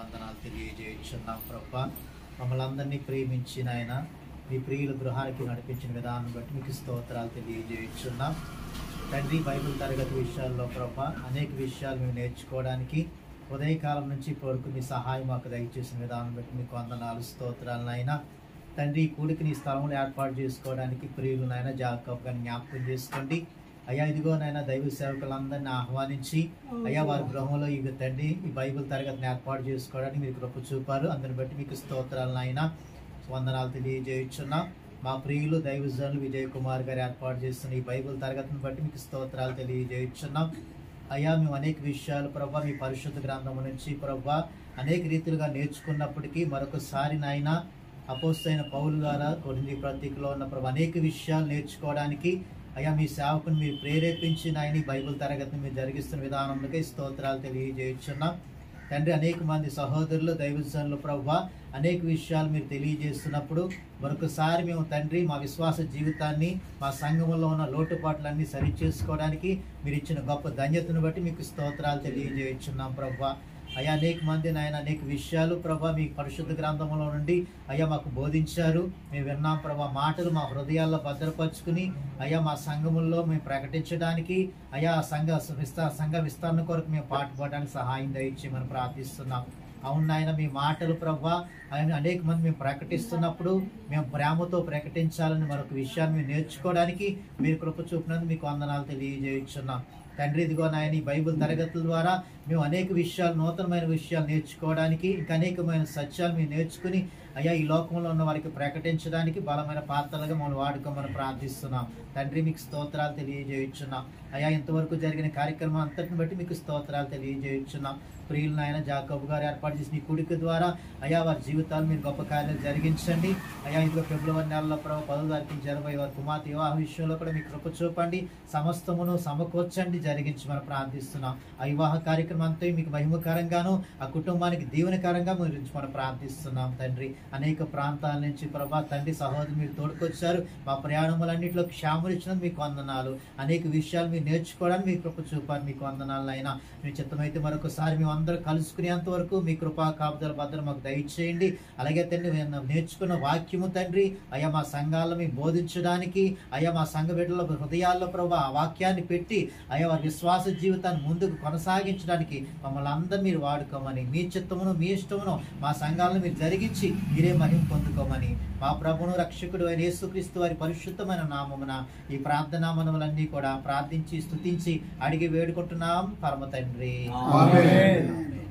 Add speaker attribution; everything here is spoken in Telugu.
Speaker 1: వందనాలు తెలియజేయుచున్నాం ప్రభా మమ్మల్ని అందరినీ ప్రేమించిన ఆయన మీ ప్రియుల గృహానికి నడిపించిన విధానం బట్టి మీకు స్తోత్రాలు తెలియజేయుచున్నాం తండ్రి బైబిల్ తరగతి విషయాల్లో ప్రభా అనేక విషయాలు మేము నేర్చుకోవడానికి ఉదయకాలం నుంచి ఇప్పటివరకు మీ సహాయం మాకు దయచేసిన విధానం బట్టి మీకు వందనాలు స్తోత్రాలనైనా తండ్రి ఈ కూడికి నీ స్థలంలో ఏర్పాటు చేసుకోవడానికి ప్రియులనైనా జాగ్రత్తగా జ్ఞాపకం చేసుకోండి అయ్యా ఇదిగోనైనా దైవ సేవకులందరినీ ఆహ్వానించి అయ్యా వారి గృహంలో ఈ తండ్రి ఈ బైబిల్ తరగతిని ఏర్పాటు చేసుకోవడానికి మీరు కృప చూపారు అందరిని బట్టి మీకు స్తోత్రాలనైనా వందనాలు తెలియజేయుచున్నాం మా ప్రియులు దైవజనులు విజయ్ కుమార్ గారు ఏర్పాటు చేస్తున్న ఈ బైబిల్ తరగతిని బట్టి మీకు స్తోత్రాలు తెలియజేయుచున్నాం అయ్యా మేము అనేక విషయాలు ప్రభా మీ పరిశుద్ధ గ్రంథం నుంచి ప్రభా అనేక రీతిలుగా నేర్చుకున్నప్పటికీ మరొకసారి నాయన అపోస్తైన పౌలు ద్వారా కొన్ని ప్రతీకలో ఉన్న ప్రభు అనేక విషయాలు నేర్చుకోవడానికి అయ్యా మీ సేవకుని మీరు ప్రేరేపించి నాయన ఈ బైబిల్ తరగతిని మీరు జరిగిస్తున్న విధానంలోకి స్తోత్రాలు తెలియజేయుచున్నాం తండ్రి అనేక మంది సహోదరులు దైవజనులు ప్రభు అనేక విషయాలు మీరు తెలియజేస్తున్నప్పుడు మరొకసారి మేము తండ్రి మా విశ్వాస జీవితాన్ని మా సంఘంలో ఉన్న లోటుపాట్లన్నీ సరి చేసుకోవడానికి మీరు ఇచ్చిన గొప్ప ధన్యతను బట్టి మీకు స్తోత్రాలు తెలియజేయుచున్నాం ప్రభు అయ్యా అనేక మంది నాయన అనేక విషయాలు ప్రభా మీ పరిశుద్ధ గ్రంథంలో నుండి అయ్యా మాకు బోధించారు మేము విన్నాం ప్రభా మాటలు మా హృదయాల్లో భద్రపరుచుకుని అయ్యా మా సంఘముల్లో మేము ప్రకటించడానికి అయ్యా సంఘ విస్తా సంఘ విస్తరణ కొరకు మేము పాటుపడడానికి సహాయం దయచేయమని ప్రార్థిస్తున్నాం అవును నాయన మీ మాటలు ప్రభా ఆయన అనేక మంది మేము ప్రకటిస్తున్నప్పుడు మేము ప్రేమతో ప్రకటించాలని మరొక విషయాన్ని మేము నేర్చుకోవడానికి మీరు కృప చూపినందుకు మీకు వందనాలు తెలియజేయుచున్నాం తండ్రి ఇదిగో నాయన ఈ బైబిల్ తరగతుల ద్వారా మేము అనేక విషయాలు నూతనమైన విషయాలు నేర్చుకోవడానికి ఇంకా అనేకమైన సత్యాలు మేము నేర్చుకుని అయ్యా ఈ లోకంలో ఉన్న వారికి ప్రకటించడానికి బలమైన పాత్రలుగా మనం వాడుకోమని ప్రార్థిస్తున్నాం తండ్రి మీకు స్తోత్రాలు తెలియజేయుచున్నాం అయ్యా ఇంతవరకు జరిగిన కార్యక్రమం అంతటిని బట్టి మీకు స్తోత్రాలు తెలియజేయుచున్నాం ప్రియులు నాయన జాకబ్ గారు ఏర్పాటు చేసిన ఈ కుడికి ద్వారా అయ్యా వారి జీవితాలు మీరు గొప్ప కార్యాలు జరిగించండి అయ్యా ఇదిగో ఫిబ్రవరి నెలలో ప్రభావ పదో తారీఖు జరగబోయే వారి కుమార్తె వివాహ విషయంలో కూడా మీకు కృప చూపండి సమస్తమును సమకూర్చండి జరిగించమని ప్రార్థిస్తున్నాం ఆ వివాహ కార్యక్రమం అంతా మీకు మహిమకరంగాను ఆ కుటుంబానికి దీవెనకరంగా మీరు మనం ప్రార్థిస్తున్నాం తండ్రి అనేక ప్రాంతాల నుంచి ప్రభా తండ్రి సహోదరు మీరు తోడుకొచ్చారు మా ప్రయాణములన్నింటిలో క్షేమలు ఇచ్చినందుకు మీకు వందనాలు అనేక విషయాలు మీరు నేర్చుకోవడానికి మీ కృప చూపారు మీకు వందనాలు అయినా మీ చిత్తమైతే మరొకసారి మేము అందరూ కలుసుకునేంత వరకు మీ కృపా కాపుదల భద్ర మాకు దయచేయండి అలాగే తండ్రి మేము నేర్చుకున్న వాక్యము తండ్రి అయ్యా మా సంఘాల్లో మేము బోధించడానికి అయ్యా మా సంఘ బిడ్డల హృదయాల్లో ప్రభా ఆ వాక్యాన్ని పెట్టి అయ్యా వారి విశ్వాస జీవితాన్ని ముందుకు కొనసాగించడానికి మమ్మల్ని అందరూ మీరు వాడుకోమని మీ చిత్తమును మీ ఇష్టమును మా సంఘాలను మీరు జరిగించి మీరే మహిమ పొందుకోమని మా ప్రభును రక్షకుడు అయిన యేసుక్రీస్తు వారి పరిశుద్ధమైన నామమున ఈ ప్రార్థనా మనములన్నీ కూడా ప్రార్థించి స్తుతించి అడిగి వేడుకుంటున్నాం పరమ తండ్రి
Speaker 2: ఆమేన్.